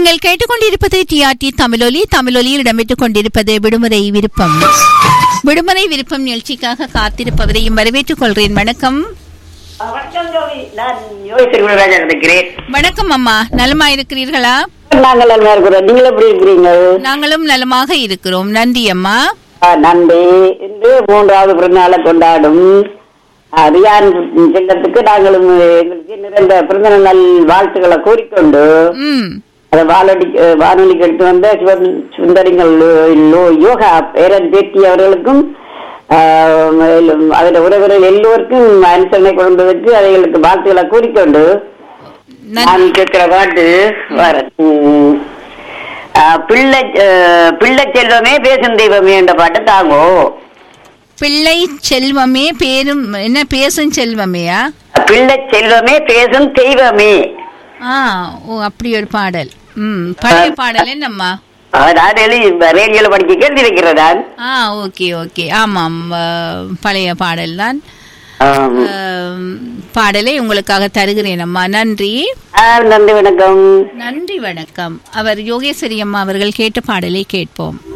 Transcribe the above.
நீங்கள் கேட்டுக்கொண்டிருப்பது டிஆர்டி தமிழொலி தமிழொலியில் இடம்பெற்றுக் கொண்டிருப்பது விடுமுறை விருப்பம் விடுமுறை விருப்பம் நிகழ்ச்சிக்காக காத்திருப்பவரையும் வரவேற்றுக் கொள்கிறேன் வணக்கம் வணக்கம் ஜோதி நான் யோகி திருவிழராஜா இருக்கிறேன் வணக்கம் அம்மா நலமா இருக்கிறீர்களா நாங்கள் நல்லா இருக்கிறோம் நீங்கள் எப்படி இருக்கிறீங்க நாங்களும் நலமாக இருக்கிறோம் நன்றி அம்மா ஆ, நன்றி இன்று மூன்றாவது பிறந்தநாளை கொண்டாடும் ஆ, ரியான் செல்லத்துக்கு நாங்களும் எங்களுக்கு நிறைந்த பிறந்த நாள் வாழ்த்துக்களை கூறிக்கொண்டு ம் அதை வானொலி வானொலிக்கு எடுத்து வந்த சிவன் சுந்தரிங்கள் லோ- யோகா பேரன் பேட்டி அவர்களுக்கும் ஆ, மேலும் அதில் உறவினர் எல்லோருக்கும் அனுசரணை கொண்டதற்கு அவைகளுக்கு வாழ்த்துக்களை கூறிக்கொண்டு நன்றி நான் கேட்கிற பாட்டு வர ம். ஆ, பிள்ளை அஹ், பிள்ளை செல்வமே பேசும் தெய்வமே என்ற பாட்டு தாங்கோ பிள்ளை செல்வமே பேரும் என்ன பேசும் செல்வமேயா பிள்ளை செல்வமே பேசும் தெய்வமே ஆ ஓ அப்படி ஒரு பாடல் ம் பழைய பாடல் என்னம்மா நான் எழுதி ரேடியோல படிக்க கேள்வி வைக்கிறதான் ஆ ஓகே ஓகே ஆமாம் ஆ, பழைய பாடல் தான் ஆம். ஆம், பாடலை உங்களுக்காக தருகிறேன் அம்மா நன்றி ஆ, நன்றி வணக்கம் நன்றி வணக்கம் அவர் யோகேஸ்வரி அம்மா அவர்கள் கேட்ட பாடலை கேட்போம்